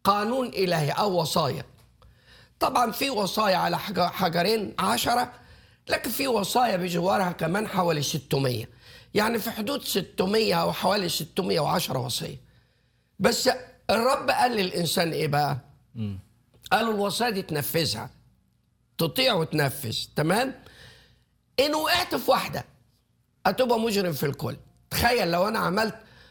قانون إلهي أو وصايا طبعا في وصايا على حج- حجرين عشرة لكن في وصايا بجوارها كمان حوالي 600 يعني في حدود 600 أو حوالي 610 وصية بس الرب قال للإنسان إيه بقى قالوا الوصايا دي تنفذها تطيع وتنفذ تمام إن وقعت في واحدة هتبقى مجرم في الكل تخيل لو أنا عملت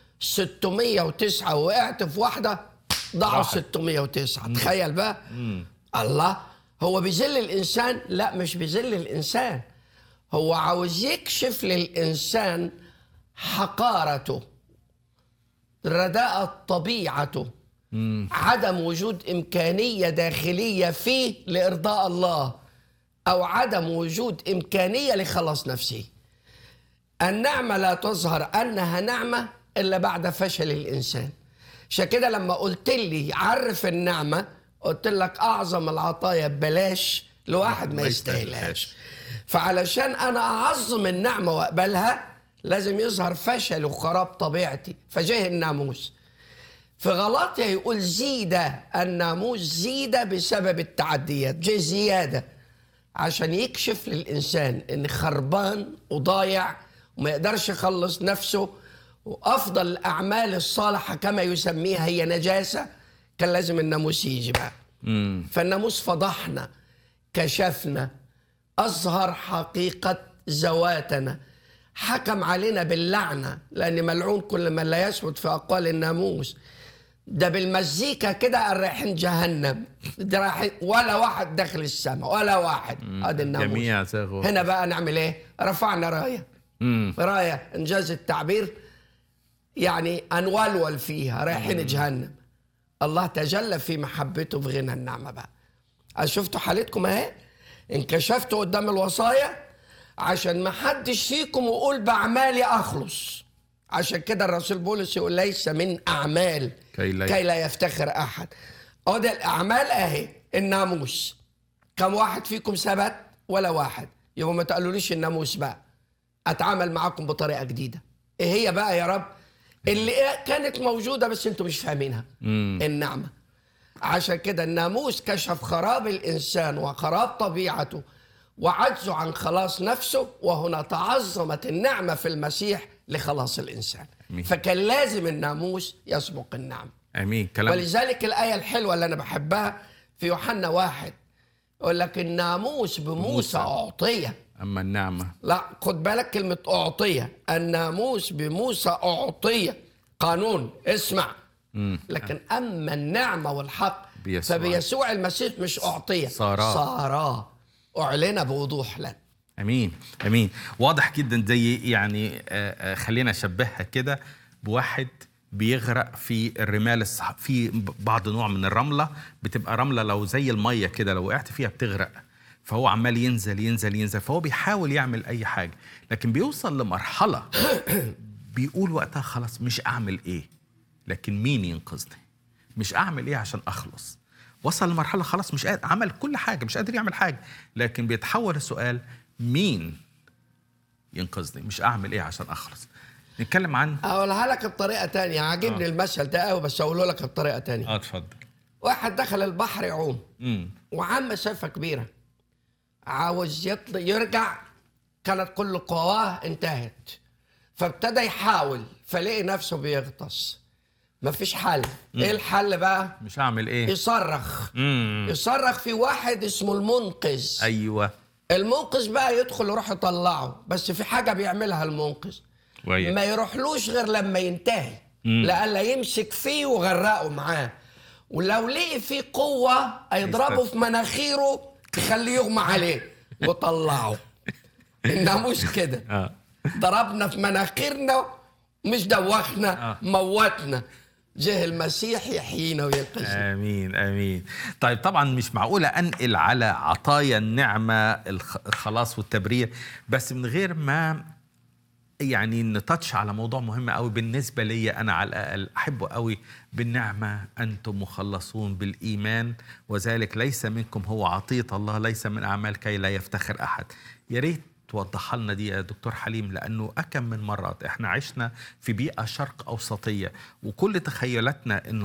609 ووقعت في واحدة ضاعوا راحت. 609 تخيل بقى الله هو بيذل الإنسان لا مش بيذل الإنسان هو عاوز يكشف للإنسان حقارته رداءة طبيعته عدم وجود إمكانية داخلية فيه لإرضاء الله أو عدم وجود إمكانية لخلاص نفسه النعمة لا تظهر أنها نعمة إلا بعد فشل الإنسان عشان كده لما قلت لي عرف النعمة قلت لك أعظم العطايا ببلاش لواحد ما ما يستاهلهاش يستاهلهاش. فعلشان أنا أعظم النعمة وأقبلها لازم يظهر فشل وخراب طبيعتي فجه الناموس في غلاطيا يقول زيد الناموس زيد بسبب التعديات جه زيادة عشان يكشف للإنسان إن خربان وضايع وما يقدرش يخلص نفسه وأفضل الأعمال الصالحة كما يسميها هي نجاسة كان لازم الناموس يجي بقى فالناموس فضحنا كشفنا أظهر حقيقة ذواتنا حكم علينا باللعنة لأن ملعون كل من لا يثبت في أقوال الناموس ده بالمزيكا كده قال رايحين جهنم ده رايحين ولا واحد داخل السماء ولا واحد ادي الناموس جميع زاغوا هنا بقى نعمل ايه رفعنا رايه مم. رايه انجاز التعبير يعني انولول فيها رايحين جهنم الله تجلى في محبته في غنى النعمه بقى شفتوا حالتكم اهي انكشفتوا قدام الوصايا عشان ما حدش فيكم يقول باعمالي اخلص عشان كده الرسول بولس يقول ليس من اعمال كي لا- كي لا يفتخر احد اه ده الاعمال اهي الناموس كم واحد فيكم ثبت ولا واحد يبقى ما تقولوليش الناموس بقى اتعامل معاكم بطريقه جديده ايه هي بقى يا رب اللي إيه كانت موجوده بس انتم مش فاهمينها النعمه عشان كده الناموس كشف خراب الانسان وخراب طبيعته وعجزه عن خلاص نفسه وهنا تعظمت النعمه في المسيح لخلاص الانسان أمين. فكان لازم الناموس يسبق النعمه امين كلام ولذلك الآية الحلوة اللي أنا بحبها في يوحنا واحد يقول لك الناموس بموسى بموسى. أعطية اما النعمه لا خد بالك كلمة أعطية الناموس بموسى أعطية قانون اسمع لكن أما النعمة والحق بيسوع. فبيسوع المسيح مش أعطية صارا. صارا أعلن بوضوح لك امين امين واضح جدا زي يعني آه، آه، خلينا اشبهها كده بواحد بيغرق في الرمال الصح... في بعض نوع من الرمله بتبقى رمله لو زي الميه كده لو وقعت فيها بتغرق فهو عمال ينزل ينزل ينزل فهو بيحاول يعمل اي حاجه لكن بيوصل لمرحله بيقول وقتها خلاص مش اعمل ايه لكن مين ينقذني مش اعمل ايه عشان اخلص وصل لمرحله خلاص مش قادر عمل كل حاجه مش قادر يعمل حاجه لكن بيتحول السؤال مين ينقذني مش اعمل ايه عشان اخلص نتكلم عن أقولها لك بطريقة تانية عاجبني آه. المثل ده قوي بس أقوله لك بطريقة تانية اه اتفضل واحد دخل البحر يعوم امم وعم مسافة كبيرة عاوز يطلع يرجع كانت كل قواه انتهت فابتدى يحاول فلقي نفسه بيغطس مفيش حل ايه الحل بقى مش هعمل ايه يصرخ امم يصرخ في واحد اسمه المنقذ ايوه المنقذ بقى يدخل يروح يطلعه بس في حاجة بيعملها المنقذ وهي ما يروحلوش غير لما ينتهي لألا يمسك فيه وغرقه معاه ولو لقي فيه قوة هيضربه يستف- في مناخيره تخليه يغمى عليه وطلعه الناموس كده اه ضربنا في مناخيرنا مش دوخنا آه. موتنا جه المسيح يحيينا وينقذنا امين امين طيب طبعا مش معقوله انقل على عطايا النعمه الخ- الخلاص والتبرير بس من غير ما يعني نتاتش على موضوع مهم قوي بالنسبه لي انا على الاقل احبه قوي بالنعمه انتم مخلصون بالايمان وذلك ليس منكم هو عطيه الله ليس من اعمال كي لا يفتخر احد يا ريت توضحها لنا دي يا دكتور حليم لانه اكم من مرات احنا عشنا في بيئه شرق اوسطيه وكل تخيلاتنا ان